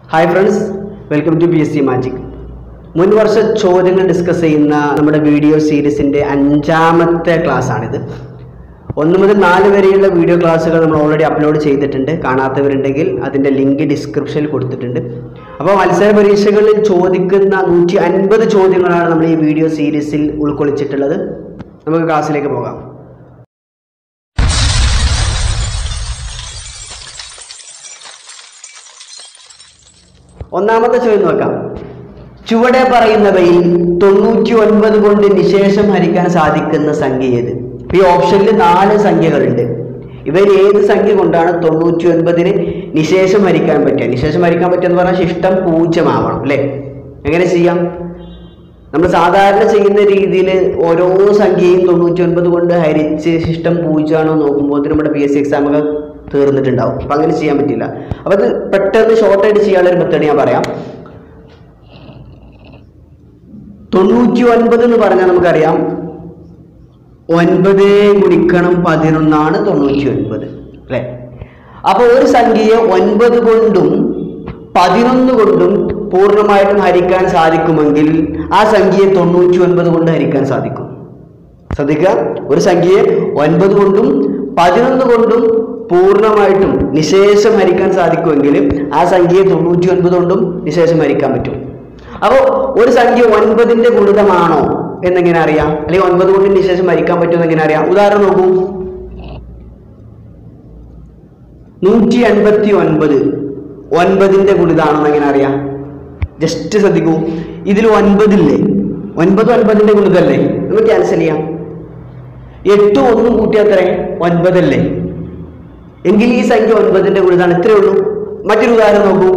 hi friends welcome to P S C magic മുൻ വർഷ ചോദ്യങ്ങൾ ഡിസ്കസ് ചെയ്യുന്ന നമ്മുടെ വീഡിയോ സീരീസിൻ്റെ അഞ്ചാമത്തെ ക്ലാസ് ആണിത് ഒന്ന് മുതൽ നാല് വരെയുള്ള വീഡിയോ ക്ലാസ്സുകൾ നമ്മൾ ഓൾറെഡി അപ്ലോഡ് ചെയ്തിട്ടുണ്ട് കാണാത്തവരുണ്ടെങ്കിൽ അതിൻ്റെ ലിങ്ക് ഡിസ്ക്രിപ്ഷനിൽ കൊടുത്തിട്ടുണ്ട് അപ്പോൾ മത്സര പരീക്ഷകളിൽ ചോദിക്കുന്ന നൂറ്റി അൻപത് ചോദ്യങ്ങളാണ് നമ്മൾ ഈ വീഡിയോ സീരീസിൽ ഉൾക്കൊള്ളിച്ചിട്ടുള്ളത് നമുക്ക് ക്ലാസ്സിലേക്ക് പോകാം ഒന്നാമത്തെ ചോദ്യം നോക്കാം ചുവടെ പറയുന്നവയിൽ തൊണ്ണൂറ്റി ഒൻപത് കൊണ്ട് നിശേഷം ഹരിക്കാൻ സാധിക്കുന്ന സംഖ്യ ഏത് ഈ ഓപ്ഷനിൽ നാല് സംഖ്യകളുണ്ട് ഇവർ ഏത് സംഖ്യ കൊണ്ടാണ് തൊണ്ണൂറ്റി ഒൻപതിന് നിശേഷം ഹരിക്കാൻ പറ്റുക നിശേഷം ഹരിക്കാൻ പറ്റുക എന്ന് പറഞ്ഞാൽ ശിഷ്ടം പൂജ്യമാവണം അല്ലേ എങ്ങനെ ചെയ്യാം നമ്മൾ സാധാരണ ചെയ്യുന്ന രീതിയിൽ ഓരോ സംഖ്യയും തൊണ്ണൂറ്റി ഒൻപത് കൊണ്ട് ഹരിച്ച് ശിഷ്ടം പൂജ്യമാണോ നോക്കുമ്പോൾ നമ്മുടെ പി എസ് സി എക്സാമൊക്കെ തീർന്നിട്ടുണ്ടാവും അപ്പം അങ്ങനെ ചെയ്യാൻ പറ്റില്ല അപ്പം അത് പെട്ടെന്ന് ഷോർട്ടായിട്ട് ചെയ്യാനുള്ള ഒരു മെത്തേഡ് ഞാൻ പറയാം തൊണ്ണൂറ്റി ഒൻപത് എന്ന് പറഞ്ഞാൽ നമുക്കറിയാം ഒൻപത് ഗുണിക്കണം പതിനൊന്നാണ് തൊണ്ണൂറ്റി ഒൻപത് അല്ലേ അപ്പോൾ ഒരു സംഖ്യയെ ഒൻപത് കൊണ്ടും പതിനൊന്ന് കൊണ്ടും പൂർണ്ണമായിട്ടും ഹരിക്കാൻ സാധിക്കുമെങ്കിൽ ആ സംഖ്യയെ തൊണ്ണൂറ്റി ഒൻപത് കൊണ്ട് ഹരിക്കാൻ സാധിക്കും ശ്രദ്ധിക്കുക ഒരു സംഖ്യയെ ഒൻപത് കൊണ്ടും പതിനൊന്ന് കൊണ്ടും പൂർണ്ണമായിട്ടും നിശേഷം ഹരിക്കാൻ സാധിക്കുമെങ്കിൽ ആ സംഖ്യയെ തൊണ്ണൂറ്റി ഒൻപത് കൊണ്ടും നിശേഷം ഹരിക്കാൻ പറ്റും അപ്പോൾ ഒരു സംഖ്യ ഒൻപതിന്റെ ഗുണിതമാണോ എന്നെങ്ങനെ അറിയാം അല്ലെങ്കിൽ ഒൻപത് കൊണ്ട് നിശേഷം ഹരിക്കാൻ പറ്റുമെന്ന് എങ്ങനെ അറിയാം ഉദാഹരണം നോക്കൂ നൂറ്റി അൻപത്തി ഒൻപത് ഒൻപതിന്റെ ഗുണിതാണെന്ന് എങ്ങനെ അറിയാം ജസ്റ്റ് ശ്രദ്ധിക്കൂ ഇതിൽ ഒൻപതില്ലേ ഒൻപത് ഒൻപതിന്റെ ഗുണിതല്ലേ നമുക്ക് ക്യാൻസൽ ചെയ്യാം എട്ട് ഒന്നും കൂട്ടിയത്രേ ഒൻപതല്ലേ എങ്കിൽ ഈ സംഖ്യ ഒൻപതിന്റെ ഗുണിതാണ് ഇത്രയേ ഉള്ളൂ മറ്റൊരു ഉദാഹരണം നോക്കൂ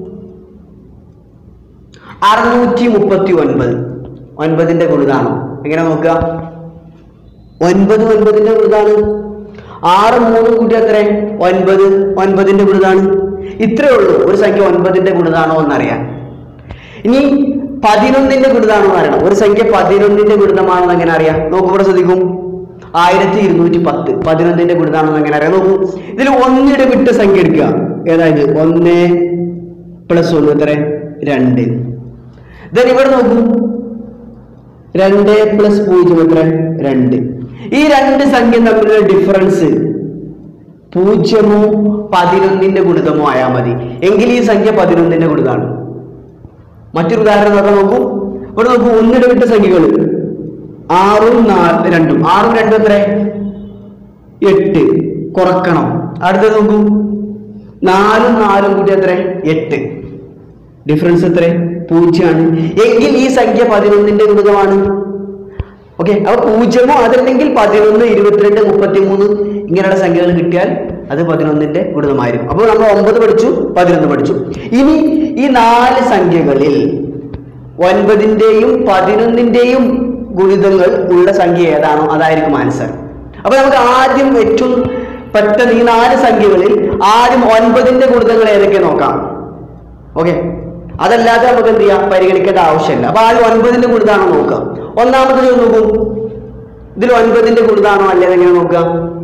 അറുന്നൂറ്റി മുപ്പത്തി ഒൻപത് ഒൻപതിന്റെ ഗുണിതാണോ എങ്ങനെ നോക്കുക ഒൻപത് ഒൻപതിന്റെ ഗുണിതാണ് ആറ് മൂന്നും കൂട്ടി എത്ര ഒൻപത് ഒൻപതിന്റെ ഗുണിതാണ് ഇത്രയേ ഉള്ളൂ ഒരു സംഖ്യ ഒൻപതിന്റെ ഗുണിതാണോ എന്നറിയാൻ ഇനി പതിനൊന്നിന്റെ ഗുണിതാണോ എന്ന് അറിയണം ഒരു സംഖ്യ പതിനൊന്നിന്റെ ഗുണിതമാണോ എന്ന് എങ്ങനെ അറിയാം നോക്കൂ ഇവിടെ ശ്രദ്ധിക്കും ആയിരത്തി ഇരുന്നൂറ്റി പത്ത് പതിനൊന്നിന്റെ ഗുണിതാണോ എന്ന് എങ്ങനെ അറിയാം നോക്കൂ ഇതിൽ ഒന്നിടെ വിട്ട സംഖ്യ എടുക്കുക ഏതായത് ഒന്ന് പ്ലസ് ഒന്ന് എത്ര രണ്ട് ദെൻ ഇവിടെ നോക്കൂ രണ്ട് പ്ലസ് പൂജ്യം എത്ര രണ്ട് ഈ രണ്ട് സംഖ്യ തമ്മിലുള്ള ഡിഫറൻസ് പൂജ്യമോ പതിനൊന്നിന്റെ ഗുണിതമോ ആയാൽ മതി എങ്കിൽ ഈ സംഖ്യ പതിനൊന്നിന്റെ ഗുണിതാണ് മറ്റൊരു ഉദാഹരണം നോക്കാൻ നോക്കൂ ഇവിടെ നോക്കൂ ഒന്നിടെ വിട്ട സംഖ്യകൾ ആറും നാല് രണ്ടും ആറും രണ്ടും എത്ര എട്ട് കുറക്കണം അടുത്തത് നോക്കൂ നാലും നാലും കൂടി എത്ര എട്ട് ഡിഫറൻസ് എത്ര പൂജ്യമാണ് എങ്കിൽ ഈ സംഖ്യ പതിനൊന്നിന്റെ ഗുണിതമാണ് ഓക്കെ അപ്പൊ പൂജ്യമോ അതല്ലെങ്കിൽ പതിനൊന്ന് ഇരുപത്തിരണ്ട് മുപ്പത്തിമൂന്ന് ഇങ്ങനെയുള്ള സംഖ്യകൾ കിട്ടിയാൽ അത് പതിനൊന്നിന്റെ ഗുണിതമായിരിക്കും അപ്പോൾ നമ്മൾ ഒമ്പത് പഠിച്ചു പതിനൊന്ന് പഠിച്ചു ഇനി ഈ നാല് സംഖ്യകളിൽ ഒൻപതിന്റെയും പതിനൊന്നിന്റെയും ഗുണിതങ്ങൾ ഉള്ള സംഖ്യ ഏതാണോ അതായിരിക്കും ആൻസർ അപ്പൊ നമുക്ക് ആദ്യം ഏറ്റവും പെട്ടെന്ന് ഈ നാല് സംഖ്യകളിൽ ആദ്യം ഒൻപതിന്റെ ഗുണിതങ്ങൾ ഏതൊക്കെ നോക്കാം ഓക്കെ അതല്ലാതെ നമുക്ക് എന്ത് ചെയ്യാം പരിഗണിക്കേണ്ട ആവശ്യമില്ല അപ്പൊ ആദ്യം ഒൻപതിന്റെ ഗുണിതാണോ നോക്കാം ഒന്നാമത്തെ ചോദ്യം നോക്കൂ ഇതിൽ ഒൻപതിന്റെ ഗുണിതാണോ അല്ലേ എങ്ങനെ നോക്കുക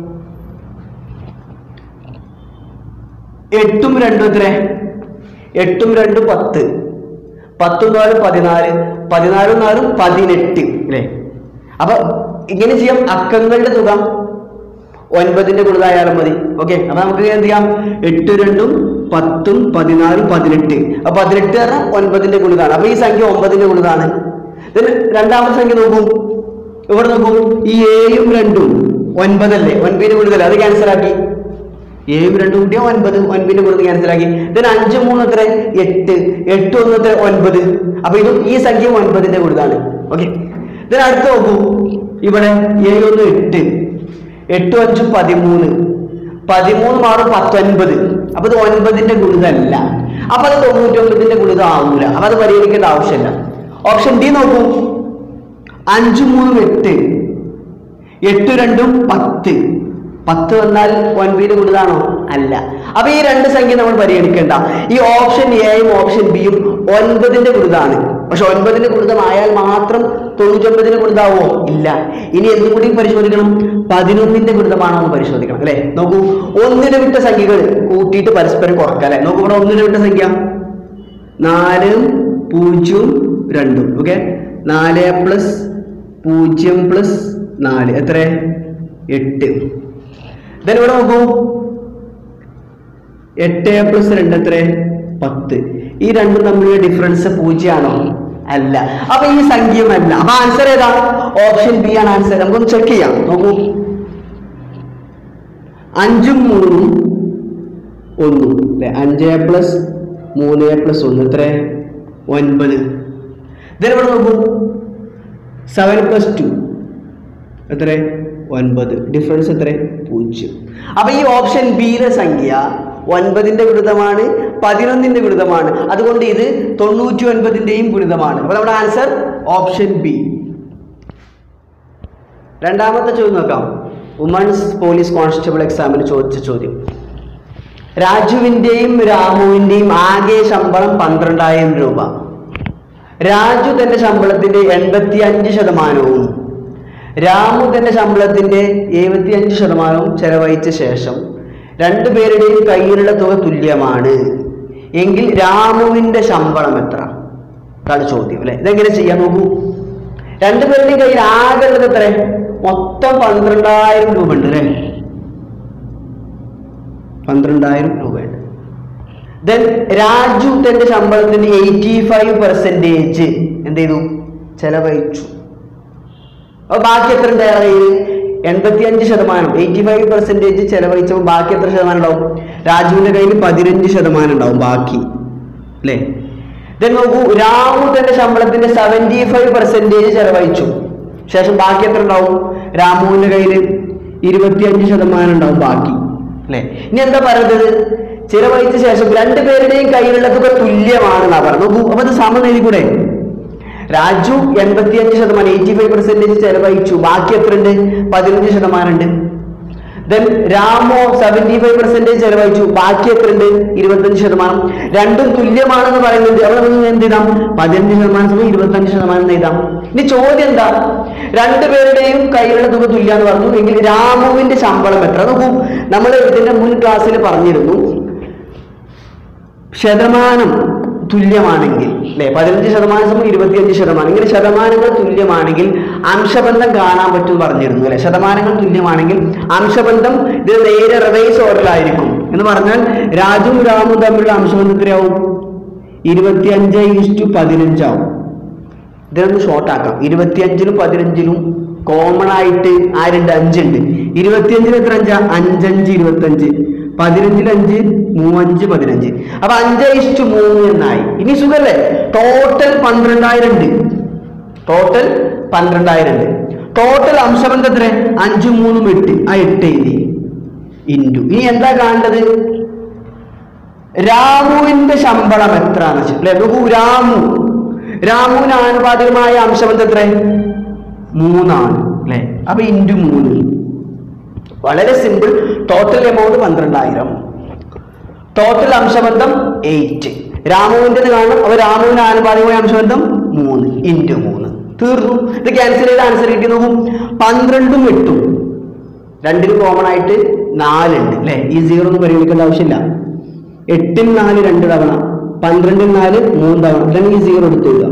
എട്ടും രണ്ടും എത്ര എട്ടും രണ്ടും പത്ത് പത്തും നാലും പതിനാല് പതിനാലും നാലും പതിനെട്ട് അല്ലേ അപ്പൊ ഇങ്ങനെ ചെയ്യാം അക്കങ്ങളുടെ തുക ഒൻപതിന്റെ ഗുണിതായാലും മതി ഓക്കെ അപ്പൊ നമുക്ക് എന്ത് ചെയ്യാം എട്ട് രണ്ടും പത്തും പതിനാലും പതിനെട്ട് അപ്പൊ പതിനെട്ട് പറഞ്ഞാൽ ഒൻപതിന്റെ ഗുണിതാണ് അപ്പൊ ഈ സംഖ്യ ഒമ്പതിന്റെ ഗുണിതാണ് Then രണ്ടാമത്തെ സംഖ്യ നോക്കൂ ഇവിടെ നോക്കൂ ഈ ഏഴും രണ്ടും ഒൻപതല്ലേ ഒൻപതിന്റെ ഗുണിതല്ലേ അത് ക്യാൻസൽ ആക്കി ഏഴും രണ്ടും കൂട്ടിയ ഒൻപത് ഒൻപതിന്റെ ഗുണിത് ക്യാൻസൽ ആക്കി then അഞ്ച് മൂന്ന് എത്ര എട്ട് എട്ട് ഒന്ന് എത്ര ഒൻപത് അപ്പൊ ഇതും ഈ സംഖ്യ ഒൻപതിന്റെ ഗുണിതാണ് ഓക്കെ then അടുത്ത് നോക്കൂ ഇവിടെ ഏഴ് ഒന്ന് എട്ട് എട്ടും അഞ്ചും പതിമൂന്ന് പതിമൂന്ന് മാറും പത്തൊൻപത് അപ്പൊ ഇത് ഒൻപതിന്റെ ഗുണിതല്ല അപ്പൊ അത് തൊണ്ണൂറ്റി ഒൻപതിന്റെ ഗുണിതം ആവൂല അപ്പൊ അത് പരിഗണിക്കേണ്ട ആവശ്യമില്ല ഓപ്ഷൻ ഡി നോക്കൂ അഞ്ചും മൂന്നും എട്ട് എട്ട് രണ്ടും പത്ത് പത്ത് വന്നാൽ ഒൻപതിന് ഗുണിതാണോ അല്ല അപ്പൊ ഈ രണ്ട് സംഖ്യ നമ്മൾ പരിഗണിക്കേണ്ട ഈ ഓപ്ഷൻ എയും ഓപ്ഷൻ ബിയും ഒൻപതിന്റെ ഗുണിതാണ് പക്ഷെ ഒൻപതിന്റെ ഗുണിതമായാൽ മാത്രം തൊണ്ണൂറ്റൊമ്പതിന് ഗുണിതാവോ ഇല്ല ഇനി എന്തും കൂടി പരിശോധിക്കണം പതിനൊന്നിന്റെ ഗുണിതമാണോ എന്ന് പരിശോധിക്കണം അല്ലെ നോക്കൂ ഒന്നിന് വിട്ട സംഖ്യകൾ കൂട്ടിയിട്ട് പരസ്പരം കുറക്കാം അല്ലെ നോക്കൂ ഇവിടെ ഒന്നിന് വിട്ട സംഖ്യ നാലും പൂജ്യവും രണ്ടും ഓക്കെ നാല് പ്ലസ് പൂജ്യം പ്ലസ് നാല് എത്ര എട്ട് then ഇവിടെ നോക്കൂ എട്ട് പ്ലസ് രണ്ട് എത്ര പത്ത് ഈ രണ്ടും തമ്മിലുള്ള ഡിഫറൻസ് പൂജ്യമാണോ അല്ല അപ്പൊ ഈ സംഖ്യമല്ല അപ്പൊ ആൻസർ ഏതാ ഓപ്ഷൻ ബി ആണ് ആൻസർ നമുക്കൊന്ന് ചെക്ക് ചെയ്യാം നോക്കൂ അഞ്ചും മൂന്നും ഒന്നും അല്ലെ അഞ്ച് പ്ലസ് മൂന്ന് പ്ലസ് ഒന്ന് എത്ര ഒൻപത് ഇതിനിവിടെ നോക്കൂ സെവൻ പ്ലസ് ടു എത്ര ഒൻപത് ഡിഫറൻസ് എത്ര പൂജ്യം അപ്പൊ ഈ ഓപ്ഷൻ ബിയിലെ സംഖ്യ ഒൻപതിന്റെ ഗുണിതമാണ് പതിനൊന്നിന്റെ ഗുണിതമാണ് അതുകൊണ്ട് ഇത് തൊണ്ണൂറ്റി ഒൻപതിന്റെയും ഗുണിതമാണ് അപ്പൊ നമ്മുടെ ആൻസർ ഓപ്ഷൻ ബി രണ്ടാമത്തെ ചോദ്യം നോക്കാം വുമൺസ് പോലീസ് കോൺസ്റ്റബിൾ എക്സാമിന് ചോദിച്ച ചോദ്യം രാജുവിന്റെയും രാമുവിന്റെയും ആകെ ശമ്പളം പന്ത്രണ്ടായിരം രൂപ രാജു തന്റെ ശമ്പളത്തിന്റെ എൺപത്തി അഞ്ച് ശതമാനവും രാമു തന്റെ ശമ്പളത്തിന്റെ എഴുപത്തി അഞ്ച് ശതമാനവും ചെലവഴിച്ച ശേഷം രണ്ടുപേരുടെയും കയ്യിലുള്ള തുക തുല്യമാണ് എങ്കിൽ രാമുവിന്റെ ശമ്പളം എത്ര അതാണ് ചോദ്യം അല്ലെ ഇതെങ്ങനെ ചെയ്യാൻ നോക്കൂ രണ്ടുപേരുടെയും കയ്യിൽ ആകെ ഉള്ളത് എത്ര മൊത്തം പന്ത്രണ്ടായിരം രൂപ ഉണ്ട് അല്ലേ പന്ത്രണ്ടായിരം രൂപയുണ്ട് ദെൻ രാജു തന്റെ ശമ്പളത്തിന്റെ എയ്റ്റി ഫൈവ് പെർസെൻറ്റേജ് എന്ത് ചെയ്തു ചെലവഴിച്ചു അപ്പൊ ബാക്കി എത്ര ഉണ്ട് അയാളുടെ കയ്യിൽ എൺപത്തി അഞ്ച് ശതമാനം എയ്റ്റി ഫൈവ് പെർസെൻറ്റേജ് ചെലവഴിച്ചപ്പോൾ ബാക്കി എത്ര ശതമാനം ഉണ്ടാവും രാജുവിന്റെ കയ്യിൽ പതിനഞ്ച് ശതമാനം ഉണ്ടാവും ബാക്കി അല്ലേ ദെൻ നോക്കൂ രാമു തന്റെ ശമ്പളത്തിന്റെ സെവൻറ്റി ഫൈവ് പെർസെൻറ്റേജ് ചെലവഴിച്ചു ശേഷം ബാക്കി എത്ര ഉണ്ടാവും രാമുവിന്റെ കയ്യിൽ ഇരുപത്തിയഞ്ച് ശതമാനം ഉണ്ടാവും ബാക്കി അല്ലെ ഇനി എന്താ പറയുന്നത് ചിലവഴിച്ച ശേഷം രണ്ടുപേരുടെയും കയ്യിലുള്ള തുക തുല്യമാണെന്നാ പറഞ്ഞു നോക്കൂ അപ്പൊ അത് സമം എഴുതിക്കൂടെ രാജു എൺപത്തിയഞ്ച് ശതമാനം എയ്റ്റി ഫൈവ് പെർസെന്റേജ് ചെലവഴിച്ചു ബാക്കി എത്ര ഉണ്ട് പതിനഞ്ച് ശതമാനം ഉണ്ട് ദെൻ രാമോ സെവന്റി ഫൈവ് പെർസെന്റേജ് ചെലവഴിച്ചു ബാക്കി എത്ര ഉണ്ട് ഇരുപത്തഞ്ച് ശതമാനം രണ്ടും തുല്യമാണെന്ന് പറയുന്നുണ്ട് അവിടെ നമുക്ക് എന്ത് ചെയ്താം പതിനഞ്ച് ശതമാനം സമയം ഇരുപത്തഞ്ച് ശതമാനം എന്ന് എഴുതാം ഇനി ചോദ്യം എന്താ രണ്ടുപേരുടെയും കയ്യിലുള്ള തുക തുല്യാന്ന് പറഞ്ഞു എങ്കിൽ രാമുവിന്റെ ശമ്പളം എത്ര നോക്കൂ നമ്മൾ ഇതിന്റെ മുൻ ക്ലാസ്സിൽ പറഞ്ഞിരുന്നു ശതമാനം തുല്യമാണെങ്കിൽ അല്ലെ പതിനഞ്ച് ശതമാനം സമയം ഇരുപത്തിയഞ്ച് ശതമാനം ഇങ്ങനെ ശതമാനങ്ങൾ തുല്യമാണെങ്കിൽ അംശബന്ധം കാണാൻ പറ്റും പറഞ്ഞിരുന്നു അല്ലെ ശതമാനങ്ങൾ തുല്യമാണെങ്കിൽ അംശബന്ധം ഇത് നേരെ റിവേഴ്സ് ഓർഡറിലായിരിക്കും എന്ന് പറഞ്ഞാൽ രാജുവും രാമും തമ്മിലുള്ള അംശബന്ധത്തിലാവും ഇരുപത്തിയഞ്ച് ഇഷ്ടു പതിനഞ്ചാവും ഇതൊന്ന് ഷോർട്ട് ആക്കാം ഇരുപത്തിയഞ്ചിലും പതിനഞ്ചിലും കോമൺ ആയിട്ട് ആരുണ്ട് അഞ്ചുണ്ട് ഇരുപത്തിയഞ്ചിൽ എത്ര അഞ്ചാ അഞ്ചഞ്ച് ഇരുപത്തഞ്ച് പതിനഞ്ചിൽ അഞ്ച് മൂവഞ്ച് പതിനഞ്ച് അപ്പൊ അഞ്ച് ഇഷ്ടു മൂന്ന് എന്നായി ഇനി സുഖല്ലേ ടോട്ടൽ പന്ത്രണ്ടായിരം ഉണ്ട് ടോട്ടൽ പന്ത്രണ്ടായിരം ഉണ്ട് ടോട്ടൽ അംശബന്ധം എത്ര അഞ്ചും മൂന്നും എട്ട് ആ എട്ട് എഴുതി ഇൻറ്റു ഇനി എന്താ കാണേണ്ടത് രാമുവിന്റെ ശമ്പളം എത്രയാണെന്ന് വെച്ചാൽ അല്ലെ നോക്കൂ രാമു രാമുവിന് ആനുപാതികമായ അംശബന്ധം എത്ര മൂന്നാണ് അല്ലെ അപ്പൊ ഇൻറ്റു മൂന്ന് വളരെ സിമ്പിൾ ടോട്ടൽ എമൗണ്ട് പന്ത്രണ്ടായിരം ടോട്ടൽ അംശബന്ധം എയ്റ്റ് രാമുവിൻ്റെത് കാണണം അപ്പൊ രാമുവിന് ആനുപാതികമായ അംശബന്ധം മൂന്ന് ഇൻറ്റു മൂന്ന് തീർന്നു ഇത് ക്യാൻസൽ ചെയ്ത് ആൻസർ കിട്ടി നോക്കും പന്ത്രണ്ടും എട്ടും രണ്ടിനും കോമൺ ആയിട്ട് നാലുണ്ട് അല്ലെ ഈ സീറോ ഒന്നും പരിഗണിക്കേണ്ട ആവശ്യമില്ല എട്ടിൽ നാല് രണ്ട് തവണ പന്ത്രണ്ടിൽ നാല് മൂന്ന് തവണ അല്ലെങ്കിൽ ഈ സീറോ എടുത്തു എഴുതാം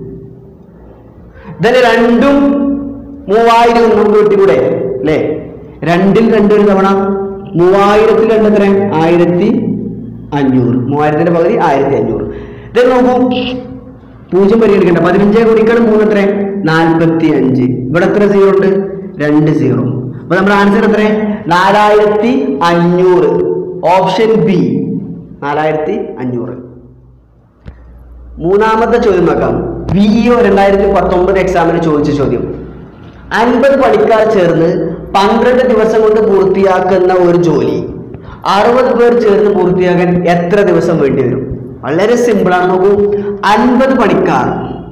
ഇതിന് രണ്ടും മൂവായിരം നമുക്ക് കിട്ടിക്കൂടെ അല്ലേ രണ്ടിൽ രണ്ട് ഒരു തവണ മൂവായിരത്തിൽ രണ്ട് എത്ര ആയിരത്തി അഞ്ഞൂറ് മൂവായിരത്തിന്റെ പകുതി ആയിരത്തി അഞ്ഞൂറ് ഇത് നോക്കൂ പൂജ്യം പരിഗണിക്കണ്ട പതിനഞ്ചേ കുടിക്കണം മൂന്ന് എത്ര നാൽപ്പത്തി അഞ്ച് ഇവിടെ എത്ര സീറോ ഉണ്ട് രണ്ട് സീറോ അപ്പൊ നമ്മുടെ ആൻസർ എത്ര നാലായിരത്തി അഞ്ഞൂറ് ഓപ്ഷൻ ബി നാലായിരത്തി അഞ്ഞൂറ് മൂന്നാമത്തെ ചോദ്യം നോക്കാം വി ഒ രണ്ടായിരത്തി പത്തൊമ്പത് എക്സാമിന് ചോദിച്ച ചോദ്യം അൻപത് പണിക്കാർ ചേർന്ന് പന്ത്രണ്ട് ദിവസം കൊണ്ട് പൂർത്തിയാക്കുന്ന ഒരു ജോലി അറുപത് പേർ ചേർന്ന് പൂർത്തിയാക്കാൻ എത്ര ദിവസം വേണ്ടി വരും വളരെ സിമ്പിളാണ് നോക്കൂ അൻപത് പണിക്കാർ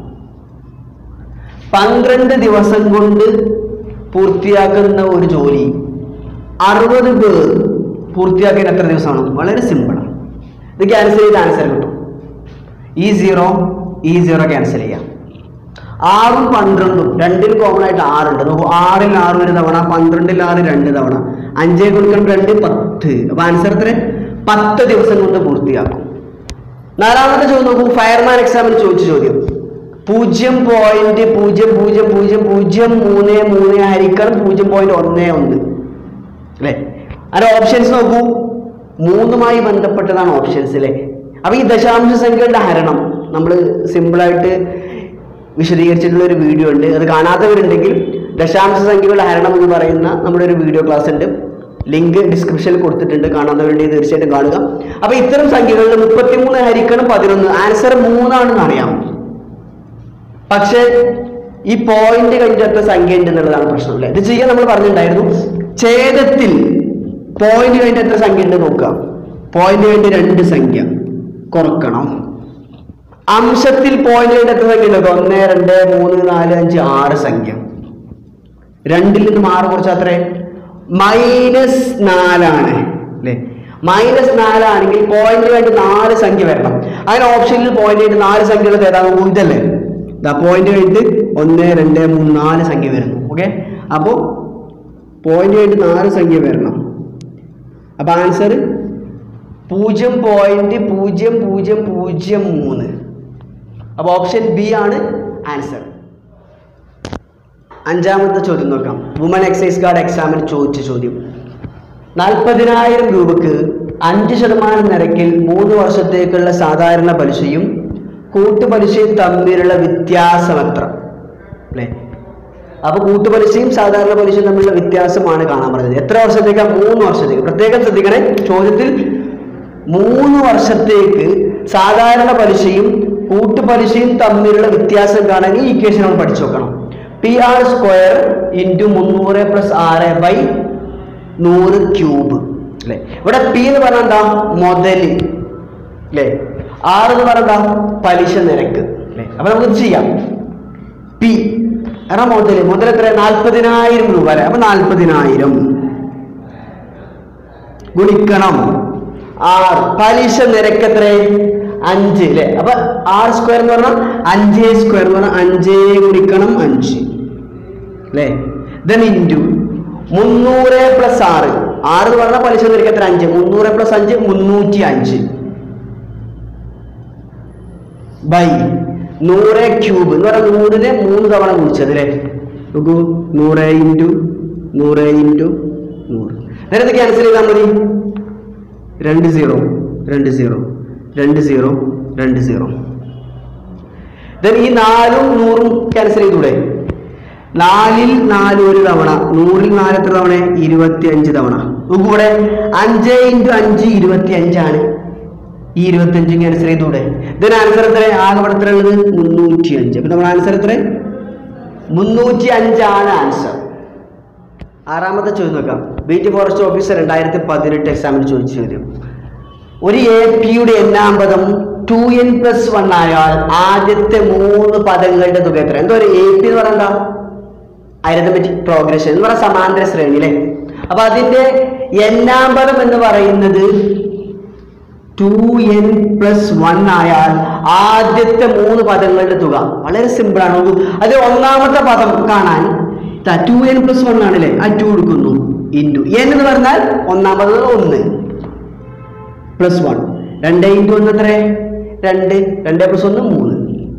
പന്ത്രണ്ട് ദിവസം കൊണ്ട് പൂർത്തിയാക്കുന്ന ഒരു ജോലി അറുപത് പേർ പൂർത്തിയാക്കാൻ എത്ര ദിവസമാണ് വളരെ സിമ്പിളാണ് ഇത് ക്യാൻസൽ ചെയ്ത് ആൻസർ കിട്ടും ഈ സീറോ ഈ സീറോ ക്യാൻസൽ ചെയ്യാം ആറും പന്ത്രണ്ടും രണ്ടിൽ കോമൺ ആയിട്ട് ആറുണ്ട് നോക്കൂ ആറിൽ ആറ് ഒരു തവണ പന്ത്രണ്ടിൽ ആറ് രണ്ട് തവണ അഞ്ചേ കൊടുക്കണം രണ്ട് പത്ത് അപ്പൊ ആൻസർ എത്ര പത്ത് ദിവസം കൊണ്ട് പൂർത്തിയാക്കും നാലാമത്തെ ചോദ്യം നോക്കൂ ഫയർമാൻ എക്സാമിന് ചോദിച്ച ചോദ്യം പൂജ്യം പോയിന്റ് പൂജ്യം പൂജ്യം പൂജ്യം പൂജ്യം മൂന്ന് മൂന്ന് ഹരിക്കണം പൂജ്യം പോയിന്റ് ഒന്ന് ഒന്ന് അല്ലേ അതിന്റെ ഓപ്ഷൻസ് നോക്കൂ മൂന്നുമായി ബന്ധപ്പെട്ടതാണ് ഓപ്ഷൻസ് അല്ലേ അപ്പൊ ഈ ദശാംശ സംഖ്യകളുടെ ഹരണം നമ്മൾ സിമ്പിളായിട്ട് വിശദീകരിച്ചിട്ടുള്ള ഒരു വീഡിയോ ഉണ്ട് അത് കാണാത്തവരുണ്ടെങ്കിൽ ദശാംശ സംഖ്യകളുടെ ഹരണം എന്ന് പറയുന്ന നമ്മുടെ ഒരു വീഡിയോ ക്ലാസ് ഉണ്ട് ലിങ്ക് ഡിസ്ക്രിപ്ഷനിൽ കൊടുത്തിട്ടുണ്ട് കാണാത്തവരുണ്ടെങ്കിൽ തീർച്ചയായിട്ടും കാണുക അപ്പൊ ഇത്തരം സംഖ്യകളിൽ മുപ്പത്തിമൂന്ന് ഹരിക്കണം പതിനൊന്ന് ആൻസർ മൂന്നാണെന്ന് അറിയാം പക്ഷേ ഈ പോയിന്റ് കഴിഞ്ഞിട്ട് എത്ര സംഖ്യ ഉണ്ട് എന്നുള്ളതാണ് പ്രശ്നം അല്ലേ ഇത് ചെയ്യാൻ നമ്മൾ പറഞ്ഞിട്ടുണ്ടായിരുന്നു ഛേദത്തിൽ പോയിന്റ് കഴിഞ്ഞിട്ട് എത്ര സംഖ്യ ഉണ്ട് നോക്കുക പോയിന്റ് കഴിഞ്ഞിട്ട് രണ്ട് സംഖ്യ കുറക്കണം അംശത്തിൽ പോയിന്റ് കഴിഞ്ഞിട്ട് എത്ര സംഖ്യ ഉണ്ട് ഒന്ന് രണ്ട് മൂന്ന് നാല് അഞ്ച് ആറ് സംഖ്യ രണ്ടിൽ നിന്നും ആറ് കുറച്ച് അത്രേ മൈനസ് നാലാണ് അല്ലേ മൈനസ് നാലാണെങ്കിൽ പോയിന്റ് വേണ്ടി നാല് സംഖ്യ വരണം അങ്ങനെ ഓപ്ഷനിൽ പോയിന്റ് ആയിട്ട് നാല് സംഖ്യകൾ ഏതാ നോക്കൂ ഇതല്ലേ ഇതാ പോയിന്റ് കഴിഞ്ഞിട്ട് ഒന്ന് രണ്ട് മൂന്ന് നാല് സംഖ്യ വരുന്നു ഓക്കെ അപ്പോൾ പോയിന്റ് കഴിഞ്ഞിട്ട് നാല് സംഖ്യ വരണം അപ്പൊ ആൻസർ പൂജ്യം പോയിന്റ് പൂജ്യം പൂജ്യം പൂജ്യം മൂന്ന് അപ്പൊ ഓപ്ഷൻ ബി ആണ് ആൻസർ അഞ്ചാമത്തെ ചോദ്യം നോക്കാം വുമൺ എക്സൈസ് ഗാർഡ് എക്സാമിന് ചോദിച്ച ചോദ്യം നാൽപ്പതിനായിരം രൂപക്ക് അഞ്ച് ശതമാനം നിരക്കിൽ മൂന്ന് വർഷത്തേക്കുള്ള സാധാരണ പലിശയും കൂട്ടുപലിശയും തമ്മിലുള്ള വ്യത്യാസം എത്ര അല്ലേ അപ്പൊ കൂട്ടുപലിശയും സാധാരണ പലിശയും തമ്മിലുള്ള വ്യത്യാസമാണ് കാണാൻ പറഞ്ഞത് എത്ര വർഷത്തേക്കാ മൂന്ന് വർഷത്തേക്ക് പ്രത്യേകം ശ്രദ്ധിക്കണേ ചോദ്യത്തിൽ മൂന്ന് വർഷത്തേക്ക് സാധാരണ പലിശയും കൂട്ടുപലിശയും തമ്മിലുള്ള വ്യത്യാസം കാണാൻ ഈ ഇക്വേഷൻ നമ്മൾ പഠിച്ചു നോക്കണം പി ആർ സ്ക്വയർ ഇൻറ്റു മുന്നൂറ് പ്ലസ് ആറ് ബൈ നൂറ് ക്യൂബ് അല്ലെ ഇവിടെ പി എന്ന് പറഞ്ഞാൽ എന്താ മുതല് അല്ലെ ആർ എന്ന് പറഞ്ഞാൽ എന്താ പലിശ നിരക്ക് അല്ലെ അപ്പൊ നമുക്ക് ഇത് ചെയ്യാം പി കാരണം മുതല് മുതൽ എത്ര നാൽപ്പതിനായിരം രൂപ അല്ലെ അപ്പൊ നാൽപ്പതിനായിരം ഗുണിക്കണം ആർ പലിശ നിരക്ക് എത്ര അഞ്ച് അല്ലെ അപ്പൊ ആർ സ്ക്വയർ എന്ന് പറഞ്ഞാൽ അഞ്ച് സ്ക്വയർ എന്ന് പറഞ്ഞാൽ അഞ്ച് ഗുണിക്കണം അഞ്ച് അല്ലേ ദെൻ ഇൻറ്റു മുന്നൂറ് പ്ലസ് ആറ് ആറ് എന്ന് പറഞ്ഞാൽ പലിശ നിരക്ക് എത്ര അഞ്ച് മുന്നൂറ് പ്ലസ് അഞ്ച് മുന്നൂറ്റി അഞ്ച് ബൈ നൂറ് ക്യൂബ് എന്ന് പറഞ്ഞാൽ നൂറിനെ മൂന്ന് തവണ കുറിച്ചത് അല്ലേ നോക്കൂ നൂറ് ഇൻറ്റു നൂറ് ഇൻറ്റു നൂറ് നേരത്തെ ക്യാൻസൽ ചെയ്താൽ മതി രണ്ട് സീറോ രണ്ട് സീറോ രണ്ട് സീറോ രണ്ട് സീറോ ദെൻ ഈ നാലും നൂറും ക്യാൻസൽ ചെയ്തൂടെ നാലിൽ നാല് ഒരു തവണ നൂറിൽ നാല് എത്ര തവണ ഇരുപത്തി അഞ്ച് തവണ നോക്കൂ ഇവിടെ അഞ്ച് ഇൻറ്റു അഞ്ച് ഇരുപത്തി അഞ്ചാണ് ഈ ഇരുപത്തി അഞ്ച് ക്യാൻസൽ ചെയ്തൂടെ ഇതിന് ആൻസർ എത്ര ആകെ ഇവിടെ എത്ര ഉള്ളത് മുന്നൂറ്റി അഞ്ച് അപ്പൊ നമ്മുടെ ആൻസർ എത്ര മുന്നൂറ്റി അഞ്ചാണ് ആൻസർ ആറാമത്തെ ചോദ്യം നോക്കാം ബീറ്റ് ഫോറസ്റ്റ് ഓഫീസർ രണ്ടായിരത്തി പതിനെട്ട് എക്സാമിന് ചോദിച്ച ചോദ്യം ഒരു എ പിയുടെ എന്നാം പദം ടു എൻ പ്ലസ് വൺ ആയാൽ ആദ്യത്തെ മൂന്ന് പദങ്ങളുടെ തുക എത്ര എന്താ ഒരു എ പി എന്ന് പറഞ്ഞാൽ എന്താ അരിതമെറ്റിക് പ്രോഗ്രഷൻ എന്ന് പറഞ്ഞാൽ സമാന്തര ശ്രേണി അല്ലേ അപ്പൊ അതിന്റെ എന്നാം പദം എന്ന് പറയുന്നത് ടു എൻ പ്ലസ് വൺ ആയാൽ ആദ്യത്തെ മൂന്ന് പദങ്ങളുടെ തുക വളരെ സിമ്പിൾ ആണ് നോക്കൂ അത് ഒന്നാമത്തെ പദം കാണാൻ ടു എൻ പ്ലസ് വൺ ആണല്ലേ ആ ടു എടുക്കുന്നു ഇൻറ്റു എൻ എന്ന് പറഞ്ഞാൽ ഒന്നാം പദം ഒന്ന് പ്ലസ് വൺ രണ്ട് ഇൻറ്റു ഒന്ന് എത്ര രണ്ട് രണ്ട് പ്ലസ് ഒന്ന് മൂന്ന്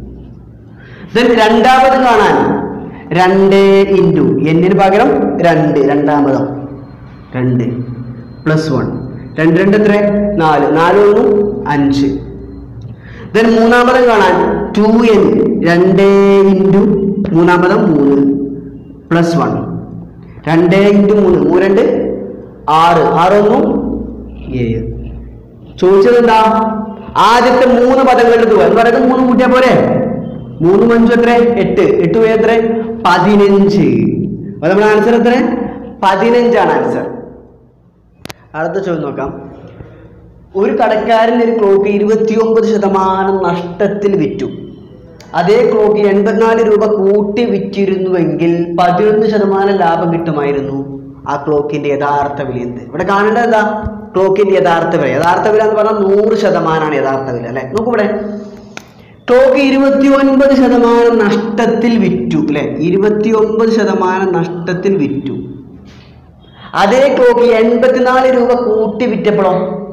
ദെൻ രണ്ടാമത് കാണാൻ രണ്ട് ഇൻറ്റു എന്നിന് പകരം രണ്ട് രണ്ടാമതം രണ്ട് പ്ലസ് വൺ രണ്ട് രണ്ട് എത്ര നാല് നാല് ഒന്നും അഞ്ച് ദെൻ മൂന്നാമതം കാണാൻ ടു എൻ രണ്ട് ഇൻറ്റു മൂന്നാമതം മൂന്ന് പ്ലസ് വൺ രണ്ട് ഇൻറ്റു മൂന്ന് മൂന്ന് രണ്ട് ആറ് ആറൊന്നും ഏഴ് ചോദിച്ചത് എന്താ ആദ്യത്തെ മൂന്ന് പദങ്ങളുടെ തുക എന്ന് പറയുന്നത് മൂന്ന് കൂട്ടിയാ പോരെ മൂന്നും അഞ്ചും എത്ര എട്ട് എട്ട് പോയി എത്ര പതിനഞ്ച് അപ്പൊ നമ്മുടെ ആൻസർ എത്ര പതിനഞ്ചാണ് ആൻസർ അടുത്ത ചോദ്യം നോക്കാം ഒരു കടക്കാരൻ ഒരു ക്ലോക്ക് ഇരുപത്തിയൊമ്പത് ശതമാനം നഷ്ടത്തിൽ വിറ്റു അതേ ക്ലോക്ക് എൺപത്തിനാല് രൂപ കൂട്ടി വിറ്റിരുന്നുവെങ്കിൽ പതിനൊന്ന് ശതമാനം ലാഭം കിട്ടുമായിരുന്നു ആ ക്ലോക്കിന്റെ യഥാർത്ഥ വില എന്ത് ഇവിടെ കാണേണ്ടത് എന്താ ക്ലോക്കിന്റെ യഥാർത്ഥ വില യഥാർത്ഥ വില എന്ന് പറഞ്ഞാൽ നൂറ് ശതമാനമാണ് യഥാർത്ഥ വില അല്ലെ നോക്കൂ ഇവിടെ ക്ലോക്ക് ഇരുപത്തി ഒൻപത് ശതമാനം നഷ്ടത്തിൽ വിറ്റു അല്ലെ ഇരുപത്തി ഒമ്പത് ശതമാനം നഷ്ടത്തിൽ വിറ്റു അതേ ക്ലോക്ക് എൺപത്തിനാല് രൂപ കൂട്ടി വിറ്റപ്പോഴോ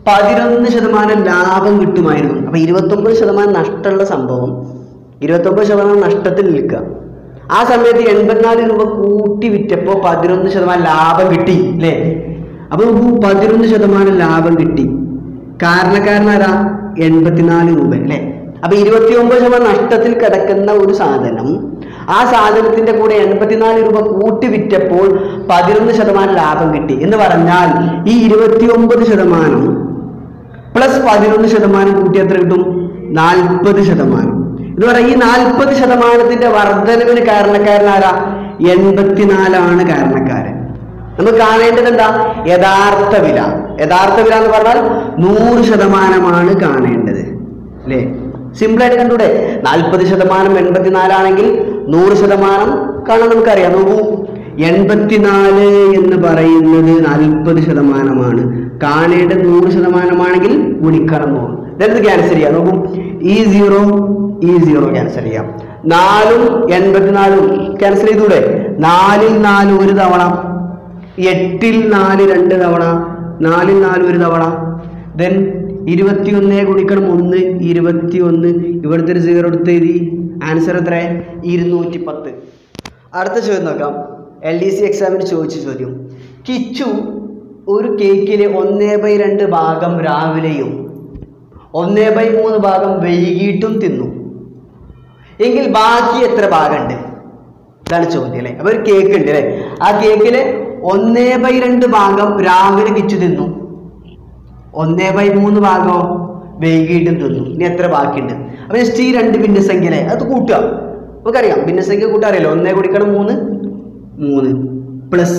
പതിനൊന്ന് ശതമാനം ലാഭം കിട്ടുമായിരുന്നു അപ്പൊ ഇരുപത്തൊമ്പത് ശതമാനം നഷ്ടമുള്ള സംഭവം ഇരുപത്തൊമ്പത് ശതമാനം നഷ്ടത്തിൽ നിൽക്കുക ആ സമയത്ത് എൺപത്തിനാല് രൂപ കൂട്ടി വിറ്റപ്പോൾ പതിനൊന്ന് ശതമാനം ലാഭം കിട്ടി അല്ലേ അപ്പൊ നോക്കൂ പതിനൊന്ന് ശതമാനം ലാഭം കിട്ടി കാരണക്കാരനാരാ എൺപത്തിനാല് രൂപ അല്ലേ അപ്പൊ ഇരുപത്തി ഒമ്പത് ശതമാനം നഷ്ടത്തിൽ കിടക്കുന്ന ഒരു സാധനം ആ സാധനത്തിന്റെ കൂടെ എൺപത്തിനാല് രൂപ കൂട്ടി വിറ്റപ്പോൾ പതിനൊന്ന് ശതമാനം ലാഭം കിട്ടി എന്ന് പറഞ്ഞാൽ ഈ ഇരുപത്തി ഒമ്പത് ശതമാനം പ്ലസ് പതിനൊന്ന് ശതമാനം കൂട്ടി എത്ര കിട്ടും നാൽപ്പത് ശതമാനം എന്ന് പറയാം ഈ നാൽപ്പത് ശതമാനത്തിന്റെ വർധനവിന് കാരണക്കാരനാരാ എൺപത്തിനാലാണ് കാരണക്കാരൻ നമുക്ക് കാണേണ്ടത് എന്താ യഥാർത്ഥ വില യഥാർത്ഥ വില എന്ന് പറഞ്ഞാൽ നൂറ് ശതമാനമാണ് കാണേണ്ടത് അല്ലേ സിമ്പിൾ ആയിട്ട് കണ്ടൂടെ നാൽപ്പത് ശതമാനം എൺപത്തിനാലാണെങ്കിൽ നൂറ് ശതമാനം കാണാൻ നമുക്കറിയാം നോക്കൂ എൺപത്തിനാല് എന്ന് പറയുന്നത് നാൽപ്പത് ശതമാനമാണ് കാണേണ്ടത് നൂറ് ശതമാനമാണെങ്കിൽ ഗുണിക്കണം നൂറ് ഇതെന്ത് ക്യാൻസൽ ചെയ്യാം നോക്കൂ ഈ സീറോ ഈ സീറോ ക്യാൻസൽ ചെയ്യാം നാലും എൺപത്തിനാലും ക്യാൻസൽ ചെയ്തൂടെ നാലിൽ നാല് ഒരു തവണ എട്ടിൽ നാല് രണ്ട് തവണ നാലിൽ നാല് ഒരു തവണ ദെൻ ഇരുപത്തിയൊന്ന് ഗുണിക്കണം ഒന്ന് ഇരുപത്തിയൊന്ന് ഇവിടുത്തെ ഒരു സീറോ എടുത്ത് എഴുതി ആൻസർ എത്ര ഇരുന്നൂറ്റി പത്ത് അടുത്ത ചോദ്യം നോക്കാം എൽ ഡി സി എക്സാമിന് ചോദിച്ച ചോദ്യം കിച്ചു ഒരു കേക്കിലെ ഒന്നേ ബൈ രണ്ട് ഭാഗം രാവിലെയും ഒന്നേ ബൈ മൂന്ന് ഭാഗം വൈകിട്ടും തിന്നു എങ്കിൽ ബാക്കി എത്ര ഭാഗമുണ്ട് ഇതാണ് ചോദ്യം അല്ലേ അപ്പൊ ഒരു കേക്ക് ഉണ്ട് അല്ലേ ആ കേക്കില് ഒന്നേ ബൈ രണ്ട് ഭാഗം രാവിലെ കിച്ചു തിന്നു ഒന്നേ ബൈ മൂന്ന് ഭാഗമോ വൈകിട്ടും തിന്നു ഇനി എത്ര ബാക്കിയുണ്ട് അപ്പൊ ജസ്റ്റ് ഈ രണ്ട് ഭിന്നസംഖ്യ അല്ലേ അത് കൂട്ടുക നമുക്കറിയാം ഭിന്നസംഖ്യ കൂട്ടാൻ അറിയാലോ ഒന്നേ കുടിക്കണം മൂന്ന് മൂന്ന് പ്ലസ്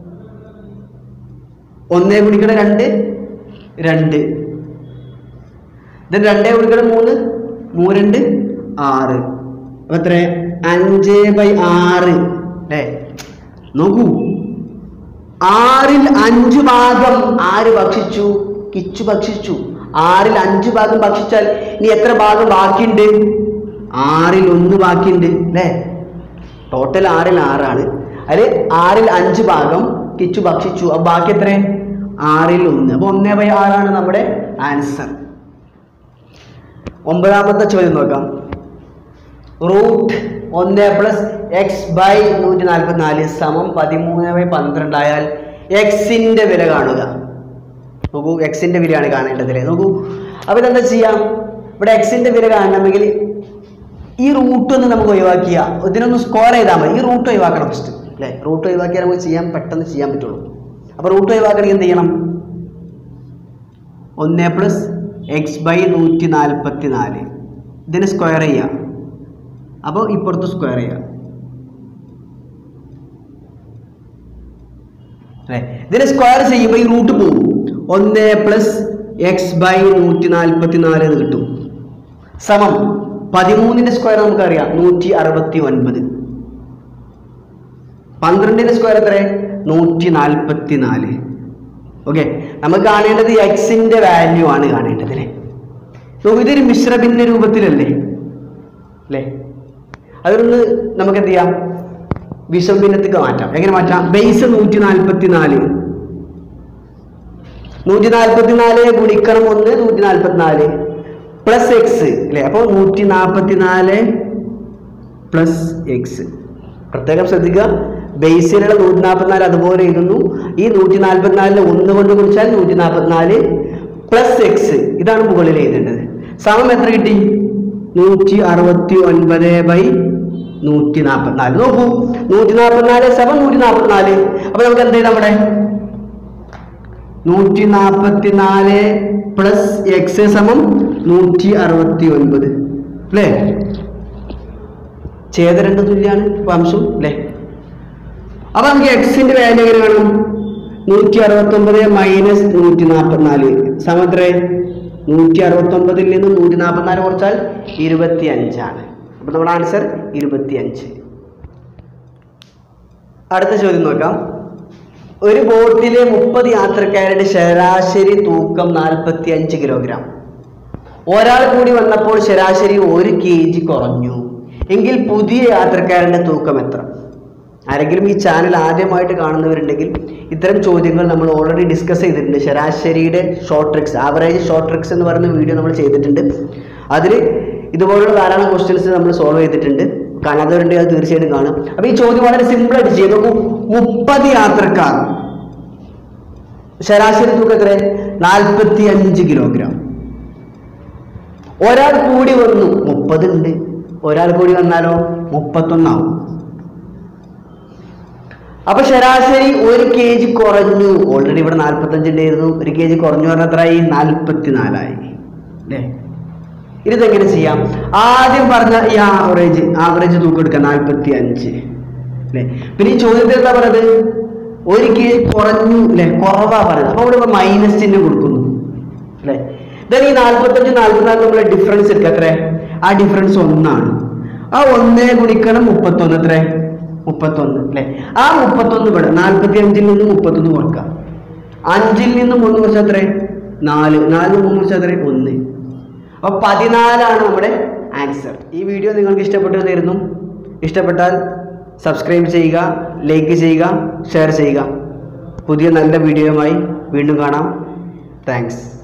ഒന്നേ കുടിക്കണം രണ്ട് രണ്ട് then രണ്ടേ കുടിക്കണം മൂന്ന് മൂന്ന് രണ്ട് ആറ് അപ്പൊ എത്ര അഞ്ച് ബൈ ആറ് അല്ലേ നോക്കൂ ആറിൽ അഞ്ച് ഭാഗം ആര് ഭക്ഷിച്ചു കിച്ചു ഭക്ഷിച്ചു ആറിൽ അഞ്ച് ഭാഗം ഭക്ഷിച്ചാൽ ഇനി എത്ര ഭാഗം ബാക്കിയുണ്ട് ആറിൽ ഒന്ന് ബാക്കിയുണ്ട് അല്ലേ ടോട്ടൽ ആറിൽ ആറാണ് അതിൽ ആറിൽ അഞ്ച് ഭാഗം കിച്ചു ഭക്ഷിച്ചു അപ്പൊ ബാക്കി എത്ര ആറിൽ ഒന്ന് അപ്പൊ ഒന്നേ ബൈ ആറാണ് നമ്മുടെ ആൻസർ ഒമ്പതാമത്തെ ചോദ്യം നോക്കാം റൂട്ട് ഒന്ന് പ്ലസ് എക്സ് ബൈ നൂറ്റി നാൽപ്പത്തി നാല് സമം പതിമൂന്ന് ബൈ പന്ത്രണ്ടായാൽ എക്സിന്റെ വില കാണുക നോക്കൂ എക്സിന്റെ വിലയാണ് കാണേണ്ടത് അല്ലേ നോക്കൂ അപ്പൊ ഇതെന്താ ചെയ്യാം ഇവിടെ എക്സിന്റെ വില കാണണമെങ്കിൽ ഈ റൂട്ട് ഒന്ന് നമുക്ക് ഒഴിവാക്കിയ ഇതിനൊന്ന് സ്കോർ ചെയ്താൽ മതി ഈ റൂട്ട് ഒഴിവാക്കണം ഫസ്റ്റ് അല്ലേ റൂട്ട് ഒഴിവാക്കിയാൽ നമുക്ക് ചെയ്യാൻ പെട്ടെന്ന് ചെയ്യാൻ പറ്റുള്ളൂ അപ്പോൾ റൂട്ട് ഒഴിവാക്കണമെങ്കിൽ എന്ത് ചെയ്യണം ഒന്ന് പ്ലസ് എക്സ് ബൈ നൂറ്റി നാൽപ്പത്തി നാല് ഇതിന് സ്ക്വയർ ചെയ്യാം അപ്പോൾ ഇപ്പുറത്ത് സ്ക്വയർ ചെയ്യാം അല്ലേ ഇതിന് സ്ക്വയർ ചെയ്യുമ്പോൾ ഈ റൂട്ട് പോകും ഒന്ന് പ്ലസ് എക്സ് ബൈ നൂറ്റി നാൽപ്പത്തി നാല് എന്ന് കിട്ടും സമം പതിമൂന്നിന്റെ സ്ക്വയർ നമുക്കറിയാം നൂറ്റി അറുപത്തി ഒൻപത് പന്ത്രണ്ടിന്റെ സ്ക്വയർ എത്ര നൂറ്റി നാൽപ്പത്തി നാല് ഓക്കെ നമുക്ക് കാണേണ്ടത് എക്സിന്റെ വാല്യൂ ആണ് കാണേണ്ടത് അല്ലേ നോക്കൂ ഇതൊരു മിശ്രഭിന്ന രൂപത്തിലല്ലേ അല്ലേ അതൊന്ന് നമുക്ക് എന്ത് ചെയ്യാം വിഷഭിന്നത്തേക്ക് മാറ്റാം എങ്ങനെ മാറ്റാം ബേസ് നൂറ്റി നാൽപ്പത്തി നാല് നൂറ്റി നാൽപ്പത്തി നാല് ഗുണിക്കണം ഒന്ന് നൂറ്റി നാൽപ്പത്തി നാല് പ്ലസ് എക്സ് അല്ലേ അപ്പോൾ നൂറ്റി നാൽപ്പത്തി നാല് പ്ലസ് എക്സ് പ്രത്യേകം ശ്രദ്ധിക്കുക ബേസിലുള്ള നൂറ്റി നാൽപ്പത്തിനാല് അതുപോലെ എഴുതുന്നു ഈ നൂറ്റി നാൽപ്പത്തിനാലിന് ഒന്ന് കൊണ്ട് കുറിച്ചാൽ നൂറ്റി നാൽപ്പത്തിനാല് പ്ലസ് എക്സ് ഇതാണ് മുകളിൽ എഴുതേണ്ടത് സമം എത്ര കിട്ടി നൂറ്റി അറുപത്തി ഒൻപത് ബൈ നൂറ്റി നാൽപ്പത്തിനാല് നോക്കൂ നൂറ്റി നാൽപ്പത്തിനാല് സമം നൂറ്റി നാൽപ്പത്തിനാല് അപ്പൊ നമുക്ക് എന്ത് ചെയ്താൽ നമ്മുടെ നൂറ്റി നാൽപ്പത്തി നാല് പ്ലസ് എക്സ് സമം നൂറ്റി അറുപത്തി ഒൻപത് അല്ലേ ഛേദ രണ്ട് തുല്യാണ് വംശം അല്ലേ അപ്പൊ നമുക്ക് എക്സിന്റെ വാല്യൂ എങ്ങനെ വേണം നൂറ്റി അറുപത്തി ഒമ്പത് മൈനസ് നൂറ്റി നാൽപ്പത്തിനാല് സമത്ര നൂറ്റി അറുപത്തി ഒമ്പതിൽ നിന്ന് നൂറ്റി നാൽപ്പത്തിനാല് കുറച്ചാൽ ഇരുപത്തി അഞ്ചാണ് അപ്പൊ നമ്മുടെ ആൻസർ ഇരുപത്തി അഞ്ച് അടുത്ത ചോദ്യം നോക്കാം ഒരു ബോട്ടിലെ മുപ്പത് യാത്രക്കാരുടെ ശരാശരി തൂക്കം നാൽപ്പത്തി അഞ്ച് കിലോഗ്രാം ഒരാൾ കൂടി വന്നപ്പോൾ ശരാശരി ഒരു കെ ജി കുറഞ്ഞു എങ്കിൽ പുതിയ യാത്രക്കാരന്റെ തൂക്കം എത്ര ആരെങ്കിലും ഈ ചാനൽ ആദ്യമായിട്ട് കാണുന്നവരുണ്ടെങ്കിൽ ഇത്തരം ചോദ്യങ്ങൾ നമ്മൾ ഓൾറെഡി ഡിസ്കസ് ചെയ്തിട്ടുണ്ട് ശരാശരിയുടെ short tricks average short tricks എന്ന് പറയുന്ന വീഡിയോ നമ്മൾ ചെയ്തിട്ടുണ്ട് അതിൽ ഇതുപോലുള്ള ധാരാളം ക്വസ്റ്റ്യൻസ് നമ്മൾ സോൾവ് ചെയ്തിട്ടുണ്ട് കാണാത്തവരുണ്ടെങ്കിൽ അത് തീർച്ചയായിട്ടും കാണും അപ്പോൾ ഈ ചോദ്യം വളരെ സിമ്പിൾ ആയിട്ട് ചെയ്യും നോക്കൂ മുപ്പത് യാത്രക്കാർ ശരാശരി തൂക്കം എത്ര നാൽപ്പത്തി അഞ്ച് കിലോഗ്രാം ഒരാൾ കൂടി വന്നു മുപ്പതുണ്ട് ഒരാൾ കൂടി വന്നാലോ മുപ്പത്തൊന്നാവും അപ്പൊ ശരാശരി ഒരു കെ ജി കുറഞ്ഞു ഓൾറെഡി ഇവിടെ നാൽപ്പത്തഞ്ച് ഉണ്ടായിരുന്നു ഒരു കെ ജി കുറഞ്ഞു പറഞ്ഞാൽ എത്രയായി നാൽപ്പത്തിനാലായി അല്ലേ ഇതെങ്ങനെ ചെയ്യാം ആദ്യം പറഞ്ഞ ഈ ആവറേജ് ആവറേജ് തൂക്കം എടുക്കാം നാൽപ്പത്തി അഞ്ച് അല്ലേ പിന്നെ ഈ ചോദ്യത്തിൽ എന്താ പറയുന്നത് ഒരു കെ ജി കുറഞ്ഞു അല്ലേ കുറവാ പറയുന്നത് അപ്പൊ ഇവിടെ മൈനസ് ചിഹ്നം കൊടുക്കുന്നു അല്ലേ then ഈ നാൽപ്പത്തഞ്ച് നാൽപ്പത്തിനാല് നമ്മളെ ഡിഫറൻസ് എടുക്കുക എത്ര ആ ഡിഫറൻസ് ഒന്നാണ് ആ ഒന്നേ ഗുണിക്കണം മുപ്പത്തൊന്ന് എത്ര മുപ്പത്തൊന്ന് അല്ലേ ആ മുപ്പത്തൊന്ന് ഇവിടെ നാൽപ്പത്തി അഞ്ചിൽ നിന്ന് മുപ്പത്തൊന്ന് കുറക്കാം അഞ്ചിൽ നിന്ന് മൂന്ന് കുറച്ചാൽ എത്ര നാല് നാലിൽ മൂന്ന് കുറച്ചാൽ എത്ര ഒന്ന് അപ്പൊ പതിനാലാണ് നമ്മുടെ ആൻസർ ഈ വീഡിയോ നിങ്ങൾക്ക് ഇഷ്ടപ്പെട്ടു തരുന്നു ഇഷ്ടപ്പെട്ടാൽ സബ്സ്ക്രൈബ് ചെയ്യുക ലൈക്ക് ചെയ്യുക ഷെയർ ചെയ്യുക പുതിയ നല്ല വീഡിയോയുമായി വീണ്ടും കാണാം താങ്ക്സ്